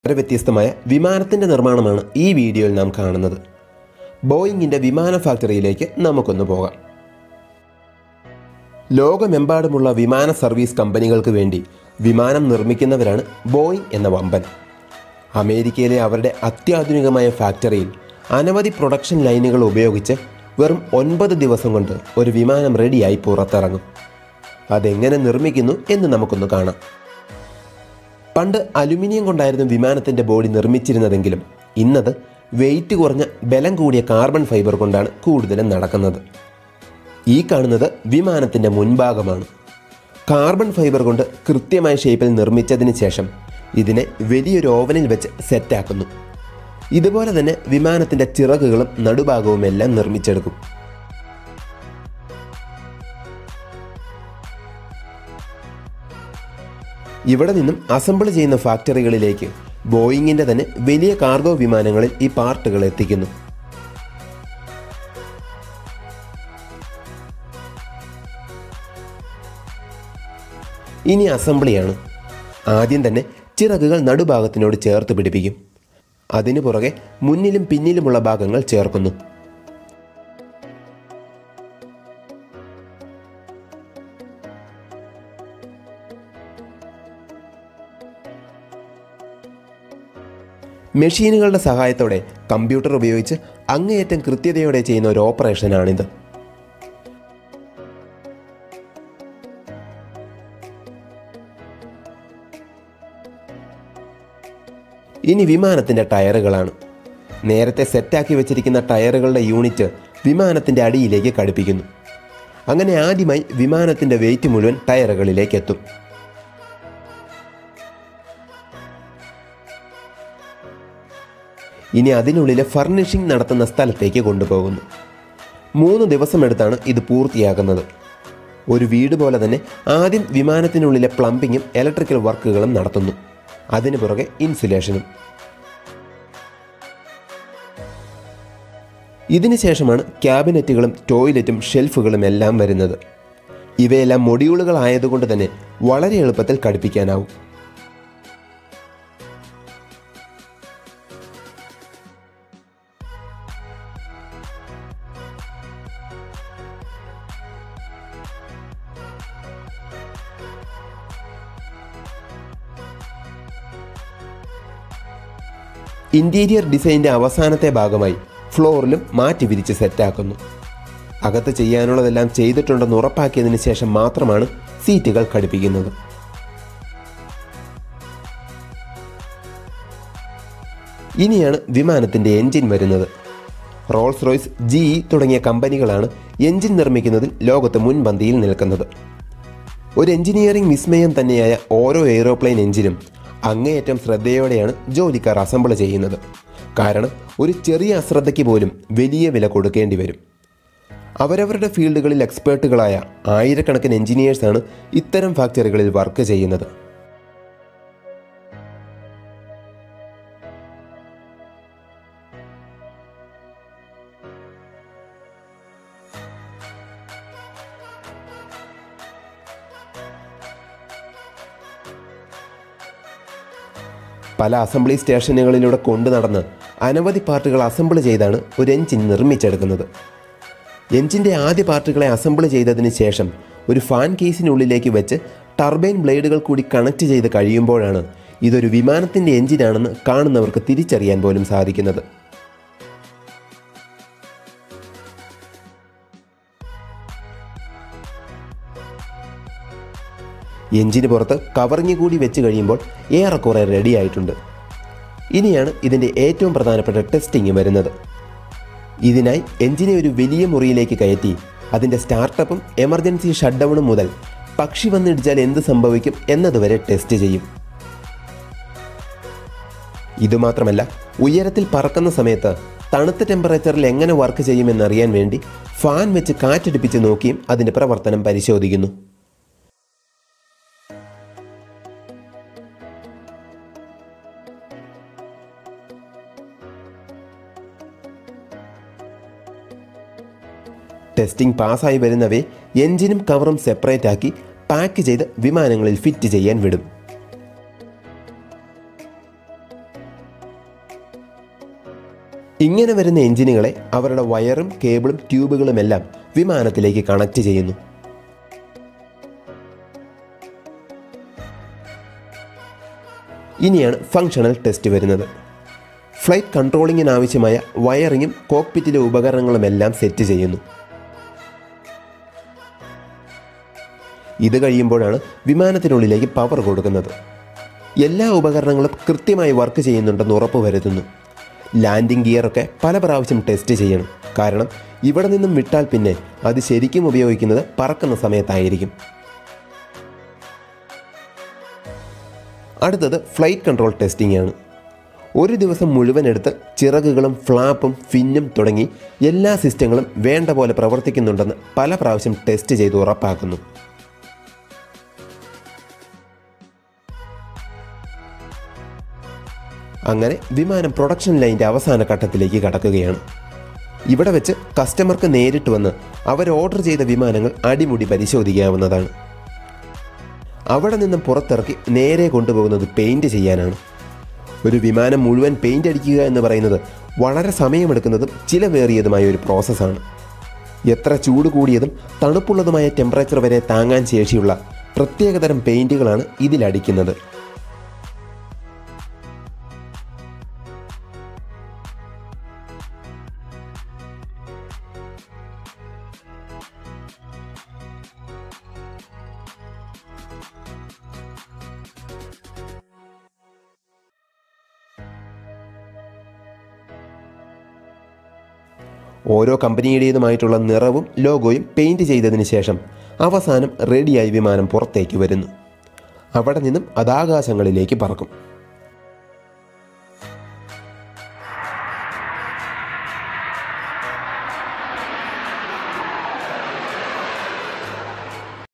വളരെ വ്യത്യസ്തമായ വിമാനത്തിൻ്റെ നിർമ്മാണമാണ് ഈ വീഡിയോയിൽ നാം കാണുന്നത് ബോയിങ്ങിൻ്റെ വിമാന ഫാക്ടറിയിലേക്ക് നമുക്കൊന്ന് പോകാം ലോകമെമ്പാടുമുള്ള വിമാന സർവീസ് കമ്പനികൾക്ക് വേണ്ടി വിമാനം നിർമ്മിക്കുന്നവരാണ് ബോയിങ് എന്ന വമ്പൻ അമേരിക്കയിലെ അവരുടെ അത്യാധുനികമായ ഫാക്ടറിയിൽ അനവധി പ്രൊഡക്ഷൻ ലൈനുകൾ ഉപയോഗിച്ച് വെറും ഒൻപത് ദിവസം കൊണ്ട് ഒരു വിമാനം റെഡിയായി പുറത്തിറങ്ങും അതെങ്ങനെ നിർമ്മിക്കുന്നു എന്ന് നമുക്കൊന്ന് കാണാം പണ്ട് അലുമിനിയം കൊണ്ടായിരുന്നു വിമാനത്തിൻ്റെ ബോഡി നിർമ്മിച്ചിരുന്നതെങ്കിലും ഇന്നത് വെയിറ്റ് കുറഞ്ഞ ബലം കൂടിയ കാർബൺ ഫൈബർ കൊണ്ടാണ് കൂടുതലും നടക്കുന്നത് ഈ കാണുന്നത് വിമാനത്തിൻ്റെ മുൻഭാഗമാണ് കാർബൺ ഫൈബർ കൊണ്ട് കൃത്യമായ ഷേപ്പിൽ നിർമ്മിച്ചതിന് ശേഷം ഇതിനെ വലിയൊരു ഓവനിൽ വെച്ച് സെറ്റാക്കുന്നു ഇതുപോലെ തന്നെ വിമാനത്തിൻ്റെ ചിറകുകളും നടുഭാഗവും എല്ലാം നിർമ്മിച്ചെടുക്കും ഇവിടെ നിന്നും അസംബിൾ ചെയ്യുന്ന ഫാക്ടറികളിലേക്ക് ബോയിങ്ങിൻ്റെ തന്നെ വലിയ കാർഗോ വിമാനങ്ങളിൽ ഈ പാർട്ടുകൾ എത്തിക്കുന്നു ഇനി അസംബ്ലിയാണ് ആദ്യം തന്നെ ചിറകുകൾ നടുഭാഗത്തിനോട് ചേർത്ത് പിടിപ്പിക്കും അതിനു പുറകെ മുന്നിലും പിന്നിലുമുള്ള ഭാഗങ്ങൾ ചേർക്കുന്നു മെഷീനുകളുടെ സഹായത്തോടെ കമ്പ്യൂട്ടർ ഉപയോഗിച്ച് അങ്ങേയറ്റം കൃത്യതയോടെ ചെയ്യുന്ന ഒരു ഓപ്പറേഷനാണിത് ഇനി വിമാനത്തിൻ്റെ ടയറുകളാണ് നേരത്തെ സെറ്റാക്കി വെച്ചിരിക്കുന്ന ടയറുകളുടെ യൂണിറ്റ് വിമാനത്തിൻ്റെ അടിയിലേക്ക് ഘടിപ്പിക്കുന്നു അങ്ങനെ ആദ്യമായി വിമാനത്തിൻ്റെ വെയിറ്റ് മുഴുവൻ ടയറുകളിലേക്ക് എത്തും ഇനി അതിനുള്ളിലെ ഫർണിഷിംഗ് നടത്തുന്ന സ്ഥലത്തേക്ക് കൊണ്ടുപോകുന്നു മൂന്ന് ദിവസമെടുത്താണ് ഇത് പൂർത്തിയാക്കുന്നത് ഒരു വീട് പോലെ തന്നെ ആദ്യം വിമാനത്തിനുള്ളിലെ പ്ലംബിങ്ങും ഇലക്ട്രിക്കൽ വർക്കുകളും നടത്തുന്നു അതിനു പുറകെ ഇൻസുലേഷനും ഇതിനുശേഷമാണ് ക്യാബിനറ്റുകളും ടോയ്ലറ്റും ഷെൽഫുകളും എല്ലാം വരുന്നത് ഇവയെല്ലാം മൊഡ്യൂളുകൾ ആയതുകൊണ്ട് തന്നെ വളരെ എളുപ്പത്തിൽ ഘടിപ്പിക്കാനാവും ഇന്റീരിയർ ഡിസൈൻ്റെ അവസാനത്തെ ഭാഗമായി ഫ്ലോറിലും മാറ്റി വിരിച്ച് സെറ്റാക്കുന്നു അകത്ത് ചെയ്യാനുള്ളതെല്ലാം ചെയ്തിട്ടുണ്ടെന്ന് ഉറപ്പാക്കിയതിന് ശേഷം മാത്രമാണ് സീറ്റുകൾ ഘടിപ്പിക്കുന്നത് ഇനിയാണ് വിമാനത്തിൻ്റെ എൻജിൻ വരുന്നത് റോൾസ് റോയ്സ് ജി ഇ തുടങ്ങിയ കമ്പനികളാണ് എൻജിൻ നിർമ്മിക്കുന്നതിൽ ലോകത്ത് മുൻപന്തിയിൽ നിൽക്കുന്നത് ഒരു എഞ്ചിനീയറിംഗ് വിസ്മയം തന്നെയായ ഓരോ എയ്റോപ്ലെയിൻ എഞ്ചിനും അങ്ങേയറ്റം ശ്രദ്ധയോടെയാണ് ജോലിക്കാർ അസംബിൾ ചെയ്യുന്നത് കാരണം ഒരു ചെറിയ അശ്രദ്ധയ്ക്ക് പോലും വലിയ വില കൊടുക്കേണ്ടി വരും അവരവരുടെ ഫീൽഡുകളിൽ എക്സ്പേർട്ടുകളായ ആയിരക്കണക്കിന് എഞ്ചിനീയേഴ്സാണ് ഇത്തരം ഫാക്ടറികളിൽ വർക്ക് ചെയ്യുന്നത് പല അസംബ്ലി സ്റ്റേഷനുകളിലൂടെ കൊണ്ടു നടന്ന് അനവധി പാർട്ടുകൾ അസംബിൾ ചെയ്താണ് ഒരു എഞ്ചിൻ നിർമ്മിച്ചെടുക്കുന്നത് എഞ്ചിൻ്റെ ആദ്യ പാർട്ടുകളെ അസംബിൾ ചെയ്തതിന് ശേഷം ഒരു ഫാൻ കേസിനുള്ളിലേക്ക് വെച്ച് ടർബൈൻ ബ്ലേഡുകൾ കൂടി കണക്ട് ചെയ്ത് കഴിയുമ്പോഴാണ് ഇതൊരു വിമാനത്തിൻ്റെ എഞ്ചിനാണെന്ന് കാണുന്നവർക്ക് തിരിച്ചറിയാൻ പോലും സാധിക്കുന്നത് എഞ്ചിന് പുറത്ത് കവറിങ് കൂടി വെച്ച് കഴിയുമ്പോൾ ഏറെക്കുറെ റെഡി ആയിട്ടുണ്ട് ഇനിയാണ് ഇതിൻ്റെ ഏറ്റവും പ്രധാനപ്പെട്ട ടെസ്റ്റിംഗ് വരുന്നത് ഇതിനായി എഞ്ചിനെ ഒരു വലിയ മുറിയിലേക്ക് കയറ്റി അതിൻ്റെ സ്റ്റാർട്ടപ്പും എമർജൻസി ഷട്ട് ഡൗണും മുതൽ പക്ഷി വന്നിടിച്ചാൽ എന്ത് സംഭവിക്കും എന്നതുവരെ ടെസ്റ്റ് ചെയ്യും ഇതുമാത്രമല്ല ഉയരത്തിൽ പറക്കുന്ന സമയത്ത് തണുത്ത ടെമ്പറേച്ചറിൽ എങ്ങനെ വർക്ക് ചെയ്യുമെന്നറിയാൻ വേണ്ടി ഫാൻ വെച്ച് കാറ്റടിപ്പിച്ച് നോക്കിയും അതിൻ്റെ പ്രവർത്തനം പരിശോധിക്കുന്നു ടെസ്റ്റിംഗ് പാസ്സായി വരുന്നവയെ എഞ്ചിനും കവറും സെപ്പറേറ്റ് ആക്കി പാക്ക് ചെയ്ത് വിമാനങ്ങളിൽ ഫിറ്റ് ചെയ്യാൻ വിടും ഇങ്ങനെ വരുന്ന എഞ്ചിനുകളെ അവരുടെ വയറും കേബിളും ട്യൂബുകളുമെല്ലാം വിമാനത്തിലേക്ക് കണക്ട് ചെയ്യുന്നു ഇനിയാണ് ഫങ്ഷണൽ ടെസ്റ്റ് വരുന്നത് ഫ്ലൈറ്റ് കൺട്രോളിങ്ങിന് ആവശ്യമായ വയറിങ്ങും കോക്പിറ്റിലെ ഉപകരണങ്ങളുമെല്ലാം സെറ്റ് ചെയ്യുന്നു ഇത് കഴിയുമ്പോഴാണ് വിമാനത്തിനുള്ളിലേക്ക് പവർ കൊടുക്കുന്നത് എല്ലാ ഉപകരണങ്ങളും കൃത്യമായി വർക്ക് ചെയ്യുന്നുണ്ടെന്ന് ഉറപ്പുവരുത്തുന്നു ലാൻഡിംഗ് ഗിയറൊക്കെ പല പ്രാവശ്യം ടെസ്റ്റ് ചെയ്യണം കാരണം ഇവിടെ നിന്നും വിട്ടാൽ പിന്നെ അത് ശരിക്കും ഉപയോഗിക്കുന്നത് പറക്കുന്ന സമയത്തായിരിക്കും അടുത്തത് ഫ്ലൈറ്റ് കൺട്രോൾ ടെസ്റ്റിംഗ് ആണ് ഒരു ദിവസം മുഴുവൻ എടുത്ത് ചിറകുകളും ഫ്ലാപ്പും ഫിന്നും തുടങ്ങി എല്ലാ സിസ്റ്റങ്ങളും വേണ്ട പോലെ പ്രവർത്തിക്കുന്നുണ്ടെന്ന് പല പ്രാവശ്യം ടെസ്റ്റ് ചെയ്ത് ഉറപ്പാക്കുന്നു അങ്ങനെ വിമാനം പ്രൊഡക്ഷൻ ലൈൻ്റെ അവസാന ഘട്ടത്തിലേക്ക് കടക്കുകയാണ് ഇവിടെ വെച്ച് കസ്റ്റമർക്ക് നേരിട്ട് വന്ന് അവർ ഓർഡർ ചെയ്ത വിമാനങ്ങൾ അടിമുടി പരിശോധിക്കാവുന്നതാണ് അവിടെ നിന്നും പുറത്തിറക്കി നേരെ കൊണ്ടുപോകുന്നത് പെയിൻറ് ചെയ്യാനാണ് ഒരു വിമാനം മുഴുവൻ പെയിൻറ് അടിക്കുക എന്ന് പറയുന്നത് വളരെ സമയമെടുക്കുന്നതും ചിലവേറിയതുമായ ഒരു പ്രോസസ്സാണ് എത്ര ചൂട് കൂടിയതും തണുപ്പുള്ളതുമായ ടെമ്പറേച്ചർ വരെ താങ്ങാൻ ശേഷിയുള്ള പ്രത്യേകതരം പെയിൻറ്റുകളാണ് ഇതിലടിക്കുന്നത് ഓരോ കമ്പനിയുടേതുമായിട്ടുള്ള നിറവും ലോഗോയും പെയിൻറ് ചെയ്തതിന് ശേഷം അവസാനം റെഡിയായി വിമാനം പുറത്തേക്ക് വരുന്നു അവിടെ നിന്നും അതാകാശങ്ങളിലേക്ക് പറക്കും